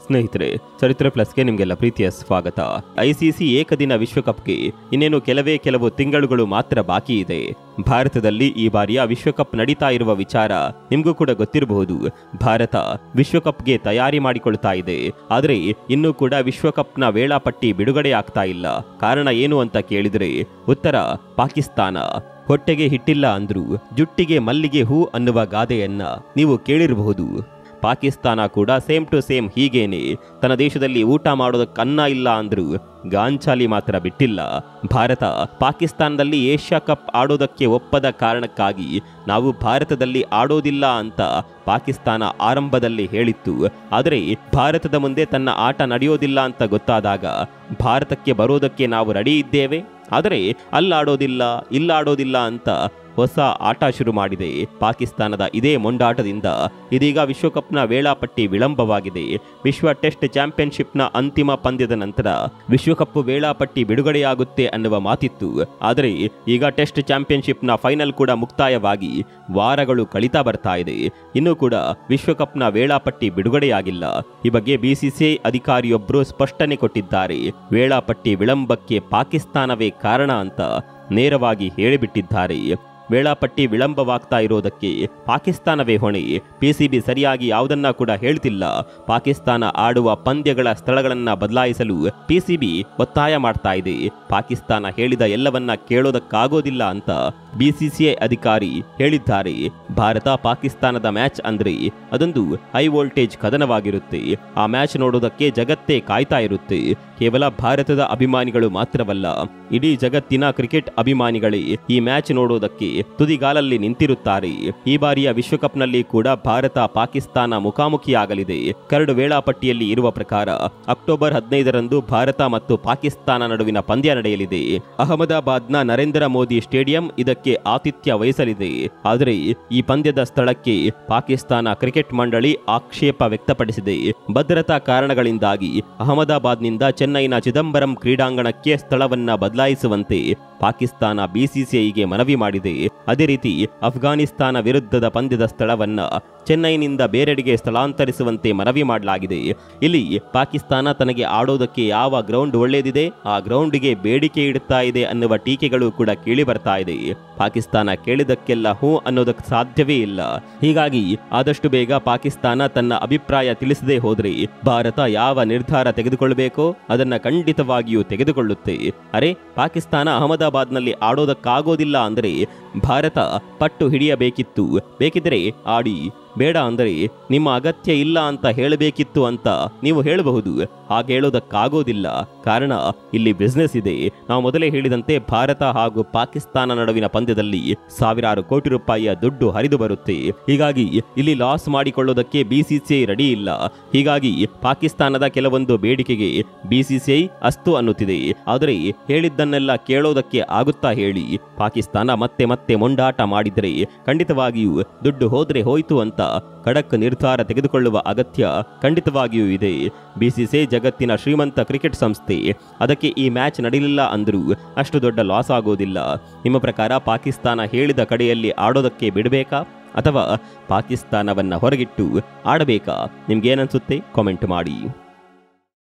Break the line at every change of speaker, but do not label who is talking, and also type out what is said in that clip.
ಸ್ನೇಹಿತರೆ ಚರಿತ್ರೆ ಪ್ಲಸ್ಗೆ ನಿಮಗೆಲ್ಲ ಪ್ರೀತಿಯ ಸ್ವಾಗತ ಐಸಿಸಿ ಏಕದಿನ ವಿಶ್ವಕಪ್ಗೆ ಇನ್ನೇನು ಕೆಲವೇ ಕೆಲವು ತಿಂಗಳುಗಳು ಮಾತ್ರ ಬಾಕಿ ಇದೆ ಭಾರತದಲ್ಲಿ ಈ ಬಾರಿಯ ವಿಶ್ವಕಪ್ ನಡೀತಾ ಇರುವ ವಿಚಾರ ನಿಮಗೂ ಕೂಡ ಗೊತ್ತಿರಬಹುದು ಭಾರತ ವಿಶ್ವಕಪ್ಗೆ ತಯಾರಿ ಮಾಡಿಕೊಳ್ತಾ ಇದೆ ಆದರೆ ಇನ್ನೂ ಕೂಡ ವಿಶ್ವಕಪ್ನ ವೇಳಾಪಟ್ಟಿ ಬಿಡುಗಡೆ ಆಗ್ತಾ ಇಲ್ಲ ಕಾರಣ ಏನು ಅಂತ ಕೇಳಿದರೆ ಉತ್ತರ ಪಾಕಿಸ್ತಾನ ಹೊಟ್ಟೆಗೆ ಹಿಟ್ಟಿಲ್ಲ ಅಂದ್ರು ಜುಟ್ಟಿಗೆ ಮಲ್ಲಿಗೆ ಹೂ ಅನ್ನುವ ಗಾದೆಯನ್ನ ನೀವು ಕೇಳಿರಬಹುದು ಪಾಕಿಸ್ತಾನ ಕೂಡ ಸೇಮ್ ಟು ಸೇಮ್ ಹೀಗೇನೆ ತನ್ನ ದೇಶದಲ್ಲಿ ಊಟ ಮಾಡೋದಕ್ಕೆ ಅನ್ನ ಇಲ್ಲ ಅಂದ್ರು ಗಾಂಚಾಲಿ ಮಾತ್ರ ಬಿಟ್ಟಿಲ್ಲ ಭಾರತ ಪಾಕಿಸ್ತಾನದಲ್ಲಿ ಏಷ್ಯಾ ಕಪ್ ಆಡೋದಕ್ಕೆ ಒಪ್ಪದ ಕಾರಣಕ್ಕಾಗಿ ನಾವು ಭಾರತದಲ್ಲಿ ಆಡೋದಿಲ್ಲ ಅಂತ ಪಾಕಿಸ್ತಾನ ಆರಂಭದಲ್ಲಿ ಹೇಳಿತ್ತು ಆದರೆ ಭಾರತದ ಮುಂದೆ ತನ್ನ ಆಟ ನಡೆಯೋದಿಲ್ಲ ಅಂತ ಗೊತ್ತಾದಾಗ ಭಾರತಕ್ಕೆ ಬರೋದಕ್ಕೆ ನಾವು ರೆಡಿ ಇದ್ದೇವೆ ಆದರೆ ಅಲ್ಲಾಡೋದಿಲ್ಲ ಇಲ್ಲಾಡೋದಿಲ್ಲ ಅಂತ ಹೊಸ ಆಟ ಶುರು ಮಾಡಿದೆ ಪಾಕಿಸ್ತಾನದ ಇದೇ ಮೊಂಡಾಟದಿಂದ ಇದೀಗ ವಿಶ್ವಕಪ್ನ ವೇಳಾಪಟ್ಟಿ ವಿಳಂಬವಾಗಿದೆ ವಿಶ್ವ ಟೆಸ್ಟ್ ಚಾಂಪಿಯನ್ಶಿಪ್ನ ಅಂತಿಮ ಪಂದ್ಯದ ನಂತರ ವಿಶ್ವಕಪ್ ವೇಳಾಪಟ್ಟಿ ಬಿಡುಗಡೆಯಾಗುತ್ತೆ ಅನ್ನುವ ಮಾತಿತ್ತು ಆದರೆ ಈಗ ಟೆಸ್ಟ್ ಚಾಂಪಿಯನ್ಶಿಪ್ನ ಫೈನಲ್ ಕೂಡ ಮುಕ್ತಾಯವಾಗಿ ವಾರಗಳು ಕಳೀತಾ ಬರ್ತಾ ಇದೆ ಇನ್ನೂ ಕೂಡ ವಿಶ್ವಕಪ್ನ ವೇಳಾಪಟ್ಟಿ ಬಿಡುಗಡೆಯಾಗಿಲ್ಲ ಈ ಬಗ್ಗೆ ಬಿಸಿಸಿಐ ಅಧಿಕಾರಿಯೊಬ್ಬರು ಸ್ಪಷ್ಟನೆ ಕೊಟ್ಟಿದ್ದಾರೆ ವೇಳಾಪಟ್ಟಿ ವಿಳಂಬಕ್ಕೆ ಪಾಕಿಸ್ತಾನವೇ ಕಾರಣ ಅಂತ ನೇರವಾಗಿ ಹೇಳಿಬಿಟ್ಟಿದ್ದಾರೆ ವೇಳಾಪಟ್ಟಿ ವಿಳಂಬವಾಗ್ತಾ ಇರೋದಕ್ಕೆ ಪಾಕಿಸ್ತಾನವೇ ಹೊಣೆ ಪಿಸಿಬಿ ಸರಿಯಾಗಿ ಯಾವುದನ್ನ ಕೂಡ ಹೇಳ್ತಿಲ್ಲ ಪಾಕಿಸ್ತಾನ ಆಡುವ ಪಂದ್ಯಗಳ ಸ್ಥಳಗಳನ್ನ ಬದಲಾಯಿಸಲು ಪಿಸಿಬಿ ಒತ್ತಾಯ ಮಾಡ್ತಾ ಇದೆ ಪಾಕಿಸ್ತಾನ ಹೇಳಿದ ಎಲ್ಲವನ್ನ ಕೇಳೋದಕ್ಕಾಗೋದಿಲ್ಲ ಅಂತ ಬಿಸಿಸಿಐ ಅಧಿಕಾರಿ ಹೇಳಿದ್ದಾರೆ ಭಾರತ ಪಾಕಿಸ್ತಾನದ ಮ್ಯಾಚ್ ಅಂದ್ರೆ ಅದೊಂದು ಹೈ ವೋಲ್ಟೇಜ್ ಕದನವಾಗಿರುತ್ತೆ ಆ ಮ್ಯಾಚ್ ನೋಡೋದಕ್ಕೆ ಜಗತ್ತೇ ಕಾಯ್ತಾ ಇರುತ್ತೆ ಕೇವಲ ಭಾರತದ ಅಭಿಮಾನಿಗಳು ಮಾತ್ರವಲ್ಲ ಇಡೀ ಜಗತ್ತಿನ ಕ್ರಿಕೆಟ್ ಅಭಿಮಾನಿಗಳೇ ಈ ಮ್ಯಾಚ್ ನೋಡೋದಕ್ಕೆ ತುದಿಗಾಲಲ್ಲಿ ನಿಂತಿರುತ್ತಾರೆ ಈ ಬಾರಿಯ ವಿಶ್ವಕಪ್ನಲ್ಲಿ ಕೂಡ ಭಾರತ ಪಾಕಿಸ್ತಾನ ಮುಖಾಮುಖಿಯಾಗಲಿದೆ ಕರಡು ವೇಳಾಪಟ್ಟಿಯಲ್ಲಿ ಇರುವ ಪ್ರಕಾರ ಅಕ್ಟೋಬರ್ ಹದಿನೈದರಂದು ಭಾರತ ಮತ್ತು ಪಾಕಿಸ್ತಾನ ನಡುವಿನ ಪಂದ್ಯ ನಡೆಯಲಿದೆ ಅಹಮದಾಬಾದ್ನ ನರೇಂದ್ರ ಮೋದಿ ಸ್ಟೇಡಿಯಂ ಇದಕ್ಕೆ ಆತಿಥ್ಯ ವಹಿಸಲಿದೆ ಆದರೆ ಈ ಪಂದ್ಯದ ಸ್ಥಳಕ್ಕೆ ಪಾಕಿಸ್ತಾನ ಕ್ರಿಕೆಟ್ ಮಂಡಳಿ ಆಕ್ಷೇಪ ವ್ಯಕ್ತಪಡಿಸಿದೆ ಭದ್ರತಾ ಕಾರಣಗಳಿಂದಾಗಿ ಅಹಮದಾಬಾದ್ನಿಂದ ಚೆನ್ನೈನ ಚಿದಂಬರಂ ಕ್ರೀಡಾಂಗಣಕ್ಕೆ ಸ್ಥಳವನ್ನ ಬದಲಾಯಿಸುವಂತೆ ಪಾಕಿಸ್ತಾನ ಬಿಸಿಸಿಐಗೆ ಮನವಿ ಮಾಡಿದೆ ಅದೇ ರೀತಿ ಅಫ್ಘಾನಿಸ್ತಾನ ವಿರುದ್ಧದ ಪಂದ್ಯದ ಸ್ಥಳವನ್ನ ಚೆನ್ನೈನಿಂದ ಬೇರೆಡೆಗೆ ಸ್ಥಳಾಂತರಿಸುವಂತೆ ಮನವಿ ಮಾಡಲಾಗಿದೆ ಇಲ್ಲಿ ಪಾಕಿಸ್ತಾನ ತನಗೆ ಆಡೋದಕ್ಕೆ ಯಾವ ಗ್ರೌಂಡ್ ಒಳ್ಳೆಯದಿದೆ ಆ ಗ್ರೌಂಡ್ಗೆ ಬೇಡಿಕೆ ಇಡುತ್ತಾ ಇದೆ ಅನ್ನುವ ಟೀಕೆಗಳು ಕೂಡ ಕೇಳಿ ಬರ್ತಾ ಇದೆ ಪಾಕಿಸ್ತಾನ ಕೇಳಿದಕ್ಕೆಲ್ಲ ಹೂ ಅನ್ನೋದಕ್ಕೆ ಸಾಧ್ಯವೇ ಇಲ್ಲ ಹೀಗಾಗಿ ಆದಷ್ಟು ಬೇಗ ಪಾಕಿಸ್ತಾನ ತನ್ನ ಅಭಿಪ್ರಾಯ ತಿಳಿಸದೆ ಹೋದ್ರೆ ಭಾರತ ಯಾವ ನಿರ್ಧಾರ ತೆಗೆದುಕೊಳ್ಳಬೇಕೋ ಅದನ್ನ ಖಂಡಿತವಾಗಿಯೂ ತೆಗೆದುಕೊಳ್ಳುತ್ತೆ ಅರೆ ಪಾಕಿಸ್ತಾನ ಅಹಮದಾಬಾದ್ನಲ್ಲಿ ಆಡೋದಕ್ಕಾಗೋದಿಲ್ಲ ಅಂದರೆ ಭಾರತ ಪಟ್ಟು ಹಿಡಿಯಬೇಕಿತ್ತು ಬೇಕಿದ್ರೆ ಆಡಿ ಬೇಡ ಅಂದರೆ ನಿಮ್ಮ ಅಗತ್ಯ ಇಲ್ಲ ಅಂತ ಹೇಳಬೇಕಿತ್ತು ಅಂತ ನೀವು ಹೇಳಬಹುದು ಹಾಗೆ ಹೇಳೋದಕ್ಕಾಗೋದಿಲ್ಲ ಕಾರಣ ಇಲ್ಲಿ ಬಿಸ್ನೆಸ್ ಇದೆ ನಾವು ಮೊದಲೇ ಹೇಳಿದಂತೆ ಭಾರತ ಹಾಗೂ ಪಾಕಿಸ್ತಾನ ನಡುವಿನ ಪಂದ್ಯದಲ್ಲಿ ಸಾವಿರಾರು ಕೋಟಿ ರೂಪಾಯಿಯ ದುಡ್ಡು ಹರಿದು ಬರುತ್ತೆ ಹೀಗಾಗಿ ಇಲ್ಲಿ ಲಾಸ್ ಮಾಡಿಕೊಳ್ಳೋದಕ್ಕೆ ಬಿಸಿಸಿಐ ರೆಡಿ ಇಲ್ಲ ಹೀಗಾಗಿ ಪಾಕಿಸ್ತಾನದ ಕೆಲವೊಂದು ಬೇಡಿಕೆಗೆ ಬಿಸಿಸಿಐ ಅಸ್ತು ಅನ್ನುತ್ತಿದೆ ಆದರೆ ಹೇಳಿದ್ದನ್ನೆಲ್ಲ ಕೇಳೋದಕ್ಕೆ ಆಗುತ್ತಾ ಹೇಳಿ ಪಾಕಿಸ್ತಾನ ಮತ್ತೆ ಮತ್ತೆ ಮೊಂಡಾಟ ಮಾಡಿದರೆ ಖಂಡಿತವಾಗಿಯೂ ದುಡ್ಡು ಹೋದ್ರೆ ಹೋಯ್ತು ಅಂತ ಖಡಕ್ ನಿರ್ಧಾರ ತೆಗೆದುಕೊಳ್ಳುವ ಅಗತ್ಯ ಖಂಡಿತವಾಗಿಯೂ ಇದೆ ಬಿಸಿಸಿಐ ಜಗತ್ತಿನ ಶ್ರೀಮಂತ ಕ್ರಿಕೆಟ್ ಸಂಸ್ಥೆ ಅದಕ್ಕೆ ಈ ಮ್ಯಾಚ್ ನಡೀಲಿಲ್ಲ ಅಂದರೂ ಅಷ್ಟು ದೊಡ್ಡ ಲಾಸ್ ಆಗೋದಿಲ್ಲ ನಿಮ್ಮ ಪ್ರಕಾರ ಪಾಕಿಸ್ತಾನ ಹೇಳಿದ ಕಡೆಯಲ್ಲಿ ಆಡೋದಕ್ಕೆ ಬಿಡಬೇಕಾ ಅಥವಾ ಪಾಕಿಸ್ತಾನವನ್ನ ಹೊರಗಿಟ್ಟು ಆಡಬೇಕಾ ನಿಮ್ಗೇನನ್ಸುತ್ತೆ ಕಾಮೆಂಟ್ ಮಾಡಿ